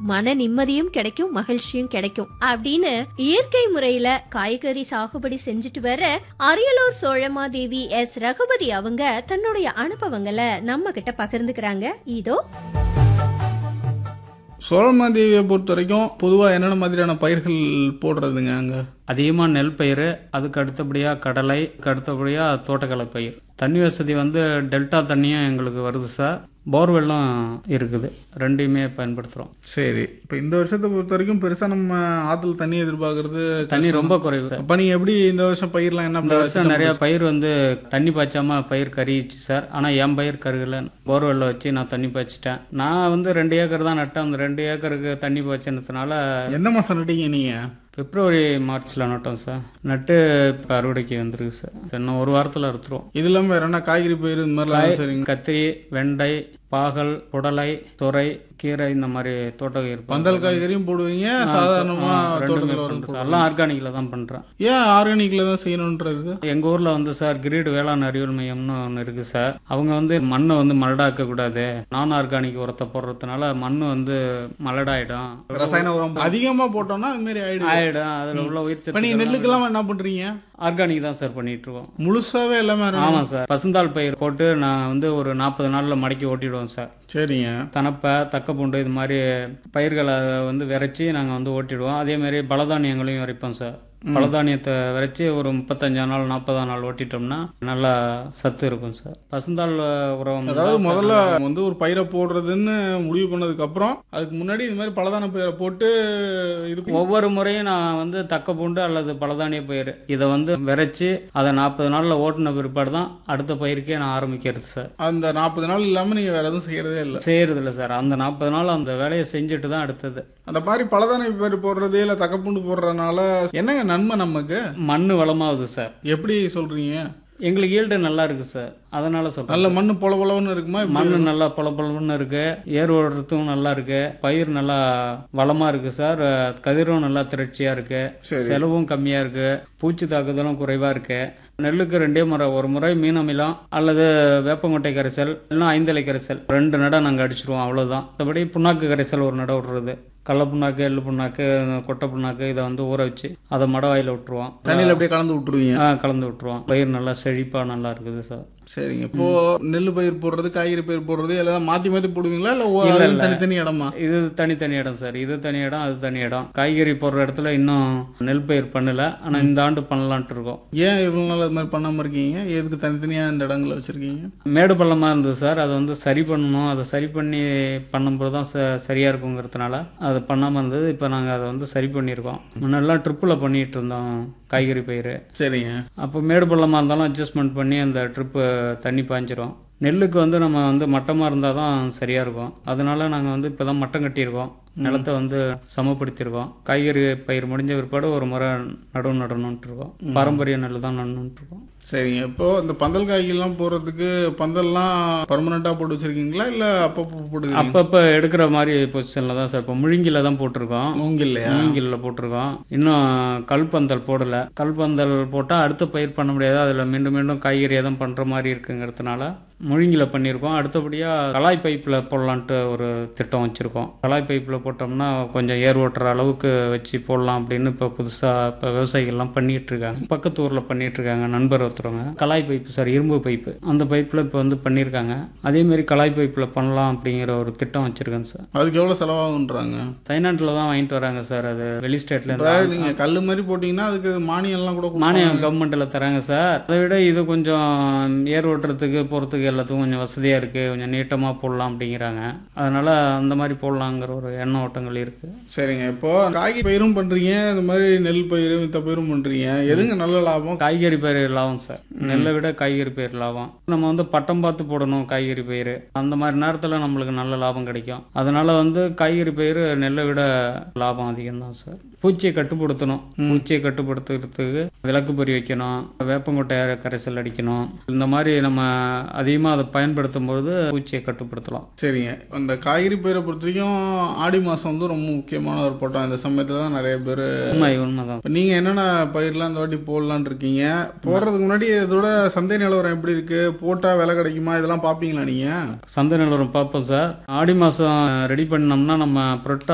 மன நிம்மதியும் கிடைக்கும் மகிழ்ச்சியும் கிடைக்கும் அப்படின்னு இயற்கை முறையில காய்கறி சாகுபடி செஞ்சுட்டு வர அரியலூர் சோழமாதேவி எஸ் ரகுபதி அவங்க தன்னுடைய அனுபவங்களை நம்ம கிட்ட பகிர்ந்துக்கிறாங்க இதோ சோழமாதேவியை பொறுத்த வரைக்கும் பொதுவாக என்னென்ன மாதிரியான பயிர்கள் போடுறதுங்க அங்கே அதிகமாக நெல் பயிர் அதுக்கு அடுத்தபடியாக கடலை அதுக்கு அடுத்தபடியாக தோட்டக்கலை பயிர் தண்ணி வசதி வந்து டெல்டா தண்ணியும் எங்களுக்கு வருது சார் போர்வெல்லும் இருக்குது ரெண்டையுமே பயன்படுத்துகிறோம் சரி இப்போ இந்த வருஷத்தை பொறுத்த வரைக்கும் பெருசாக நம்ம ஆற்றுல தண்ணி எதிர்பார்க்கறது தண்ணி ரொம்ப குறைவு சார் அப்போ நீங்கள் எப்படி இந்த வருஷம் பயிர்லாம் என்ன இந்த வருஷம் நிறைய பயிர் வந்து தண்ணி பாய்ச்சாம பயிர் கருகிச்சு சார் ஆனால் என் பயிர் கருகல போர்வெல்ல வச்சு நான் தண்ணி பாய்ச்சிட்டேன் நான் வந்து ரெண்டு ஏக்கர் தான் நட்டேன் அந்த ரெண்டு ஏக்கருக்கு தண்ணி பாய்ச்சினதுனால எந்த மாதம் நட்டீங்க நீங்கள் பிப்ரவரி மார்ச்சில் நட்டோம் சார் நட்டு இப்போ அறுவடைக்கு வந்துருக்கு சார் இன்னும் ஒரு வாரத்தில் அறுத்துருவோம் இது இல்லாமல் வேற என்ன காய்கறி பயிர் இந்த மாதிரிலாம் சரிங்க கத்திரி வெண்டை பாகல் புடலை துறை கீரை இந்த மாதிரி தோட்டம் இருப்போம் பந்தல் காய்கறியும் போடுவீங்க சாதாரணமாக ரெண்டுமே தோட்டத்தில் வரும் பண்றேன் சார் எல்லாம் ஆர்கானிக்கில் தான் பண்ணுறேன் ஏன் ஆர்கானிக்கில் தான் செய்யணுன்றது எங்கள் ஊரில் வந்து சார் கிரீடு வேளாண் அறிவியல் மையம்னு ஒன்று இருக்குது சார் அவங்க வந்து மண்ணை வந்து மலடாக்க கூடாது நான் ஆர்கானிக் உரத்தை போடுறதுனால மண் வந்து மலடாயிடும் ரசாயன உரம் அதிகமாக போட்டோம்னா அது மாதிரி ஆயிடுது ஆயிடும் அதில் உள்ள உயிர் இப்போ நீங்கள் சத்து நெல்லுக்கெல்லாம் என்ன பண்ணுறீங்க ஆர்கானிக் தான் சார் பண்ணிட்டு இருக்கோம் முழுசாவே எல்லாமே இருக்கு. ஆமாம் சார் பசுந்தாள் பயிர் போட்டு நான் வந்து ஒரு நாற்பது நாளில் மடக்கி ஓட்டிடுவோம் சார் சரிங்க தனப்பை தக்கப்பூண்டு இது மாதிரி பயிர்களை வந்து விரைச்சி நாங்கள் வந்து ஓட்டிடுவோம் அதே மாதிரி பலதானியங்களையும் விரைப்போம் சார் பலதானியத்தை விரைச்சி ஒரு முப்பத்தஞ்சாம் நாள் நாற்பதாம் நாள் ஓட்டிட்டோம்னா நல்லா சத்து இருக்கும் சார் பசுந்தாள் உரம் அதாவது முதல்ல வந்து ஒரு பயிரை போடுறதுன்னு முடிவு பண்ணதுக்கு அப்புறம் அதுக்கு முன்னாடி இது மாதிரி பலதான பயிரை போட்டு இது பண்ணி- ஒவ்வொரு முறையும் நான் வந்து தக்கப்பூண்டு அல்லது பலதானிய பயிர் இதை வந்து விரைச்சி அதை நாற்பது நாளில் ஓட்டின பிற்பாடு தான் அடுத்த பயிருக்கே நான் ஆரம்பிக்கிறது சார் அந்த நாற்பது நாள் இல்லாம நீங்க வேற எதுவும் செய்யறதே இல்லை செய்யறது இல்லை சார் அந்த நாற்பது நாள் அந்த வேலையை செஞ்சுட்டு தான் அடுத்தது அந்த மாதிரி பலதான பயிர் போடுறது இல்ல தக்கப்பூண்டு போடுறதுனால என்னங்க நன்மை நமக்கு மண் வளமாகுது சார் எப்படி சொல்றீங்க எங்களுக்கு ஈல்டு நல்லா இருக்கு சார் அதனால சொல்றேன் நல்ல மண்ணு பொல பொலன்னு இருக்குமா இப்படி? மண் நல்லா பள பளபளன்னு இருக்கு ஏர் ஓடுறதுக்கும் நல்லா இருக்கு பயிர் நல்லா வளமா இருக்கு சார் கதிரும் நல்லா திரட்சியா இருக்கு செலவும் கம்மியா இருக்கு பூச்சி தாக்குதலும் குறைவா இருக்கு நெல்லுக்கு ரெண்டே முறை ஒரு முறை மீன் அமிலம் அல்லது வேப்பங்கொட்டை கரைசல் இல்லைன்னா ஐந்தலை கரைசல் ரெண்டு நடை நாங்கள் அடிச்சிருவோம் அவ்வளவுதான் மற்றபடி புண்ணாக்கு கரைசல் ஒரு நடை விடுறது கடல புண்ணாக்கு எள்ளு புண்ணாக்கு கொட்டை புண்ணாக்கு இதை வந்து ஊற வச்சு அதை மடவாயில் விட்டுருவோம் தண்ணியில அப்படியே கலந்து விட்டுருவீங்க ஆ, கலந்து விட்டுருவோம் பயிர் நல்லா செழிப்பா நல்லா இருக்குது சார் சரிங்க இப்போ நெல் பயிர் போடுறது காய்கறி பயிர் போடுறது எல்லாம் மாத்தி மாத்தி போடுவீங்களா இல்ல ஒ- இல்ல, அதுவும் இல்ல. தனித்தனி இடமா இது தனித்தனி இடம் சார் இது தனி இடம் அது தனி இடம் காய்கறி போடுற இடத்துல இன்னும் நெல் பயிர் பண்ணல ஆனா இந்த ஆண்டு பண்ணலான்ட்டு இருக்கோம் ஏன் இவ்வளவு நாள் அது மாதிரி பண்ணாம இருக்கீங்க எதுக்கு தனித்தனியா இந்த இடங்களை வச்சிருக்கீங்க மேடு பள்ளமா இருந்தது சார் அதை வந்து சரி பண்ணணும் அதை சரி பண்ணி பண்ணும்போது தான் ச- சரியா இருக்குங்கிறதுனால அது பண்ணாம இருந்தது இப்போ நாங்க அதை வந்து சரி பண்ணியிருக்கோம் முன்னெல்லாம் ட்ரிப்பில் பண்ணிட்டு இருந்தோம் காய்கறி பயிர் சரிங்க அப்போ மேடு பள்ளமாக இருந்தாலும் அட்ஜஸ்ட்மெண்ட் பண்ணி அந்த ட்ரிப்பு தண்ணி பாய்ஞ்சிரும் நெல்லுக்கு வந்து நம்ம வந்து மட்டமாக இருந்தால் தான் சரியாக இருக்கும் அதனால நாங்கள் வந்து இப்போ தான் மட்டம் கட்டியிருக்கோம் நிலத்தை வந்து சமப்படுத்தியிருக்கோம் காய்கறி பயிர் முடிஞ்ச பிற்பாடு ஒரு முறை நடுவு நடணுன்ட்டு இருக்கோம் பாரம்பரிய நெல் தான் நடணுன்ட்டு இருக்கோம் சரிங்க இப்போ இந்த பந்தல் காய்கெல்லாம் போடுறதுக்கு பந்தல்லாம் பர்மனண்டா போட்டு வச்சிருக்கீங்களா இல்ல அப்பப்போ போட்டுக்கிறீங்க அப்பப்போ எடுக்கிற மாதிரி பொசிஷனில் தான் சார் இப்போ முழுங்கில தான் போட்டிருக்கோம் மூங்கில்லையா மூங்கில்ல போட்டிருக்கோம் இன்னும் கல்பந்தல் போடல கல்பந்தல் போட்டால் அடுத்த பயிர் பண்ண முடியாது அதில் மீண்டும் மீண்டும் காய்கறி எதுவும் பண்ணுற மாதிரி இருக்குங்கிறதுனால முழுங்கில பண்ணியிருக்கோம் அடுத்தபடியாக கலாய் பைப்பில் போடலான்ட்டு ஒரு திட்டம் வச்சுருக்கோம் கலாய் பைப்பில் போட்டோம்னா கொஞ்சம் ஏர் ஓட்டுற அளவுக்கு வச்சு போடலாம் அப்படின்னு இப்போ புதுசாக இப்போ விவசாயிகள்லாம் பண்ணிட்டு இருக்காங்க பக்கத்து ஊரில் பண்ணிட்டு இருக்காங்க நண்பர் ஒருத்தவங்க கலாய் பைப்பு சார் இரும்பு பைப்பு அந்த பைப்பில் இப்போ வந்து பண்ணியிருக்காங்க அதேமாரி கலாய் பைப்பில் பண்ணலாம் அப்படிங்கிற ஒரு திட்டம் வச்சுருக்கேன் சார் அதுக்கு எவ்வளவு செலவாகுன்றாங்க தைனாட்டில் தான் வாங்கிட்டு வராங்க சார் அது வெளி ஸ்டேட்ல இப்போ இருந்து நீங்க கல்லு மாதிரி போட்டீங்கன்னா அதுக்கு மானியம் எல்லாம் கூட கொடுப்பாங்க. மானியம் கவர்மெண்ட்டில் தராங்க சார் அதை விட இது கொஞ்சம் ஏர் ஓட்டுறதுக்கு போகிறதுக்கு எல்லாத்துக்கும் கொஞ்சம் வசதியாக இருக்குது கொஞ்சம் நீட்டமாக போடலாம் அப்படிங்கிறாங்க அதனால் அந்த மாதிரி போடலாங்கிற ஒரு எண்ண ஓட்டங்கள் இருக்குது சரிங்க இப்போ காய்கறி பயிரும் பண்றீங்க இந்த மாதிரி நெல் பயிரும் மித்த பயிரும் பண்றீங்க எதுங்க நல்ல லாபம் காய்கறி பயிர் லாபம் சார் நெல்லை விட காய்கறி பயிர் லாபம் நம்ம வந்து பட்டம் பார்த்து போடணும் காய்கறி பயிர் அந்த மாதிரி நேரத்தில் நம்மளுக்கு நல்ல லாபம் கிடைக்கும் அதனால வந்து காய்கறி பயிர் நெல்லை விட லாபம் அதிகம் தான் சார் பூச்சியை கட்டுப்படுத்தணும் பூச்சியை கட்டுப்படுத்துறதுக்கு விளக்கு பொறி வைக்கணும் வேப்பங்கொட்டை கரைசல் அடிக்கணும் இந்த மாதிரி நம்ம அதிகமாக அதை பயன்படுத்தும் பொழுது பூச்சியை கட்டுப்படுத்தலாம் சரிங்க அந்த காய்கறி பயிரை பொறுத்த வரைக்கும் ஆடி மாசம் வந்து ரொம்ப முக்கியமான ஒரு பட்டம் இந்த சமயத்துல தான் நிறைய பேர் உண்மை உண்மைதான் இப்போ நீங்க என்னென்ன பயிர்லாம் இந்த வாட்டி போடலான்னு இருக்கீங்க போடுறதுக்கு முன்னாடி இதோட சந்தை நிலவரம் எப்படி இருக்கு போட்டா விலை கிடைக்குமா இதெல்லாம் பாப்பீங்களா நீங்க சந்தை நிலவரம் பார்ப்போம் சார் ஆடி மாதம் ரெடி பண்ணோம்னா நம்ம புரட்டா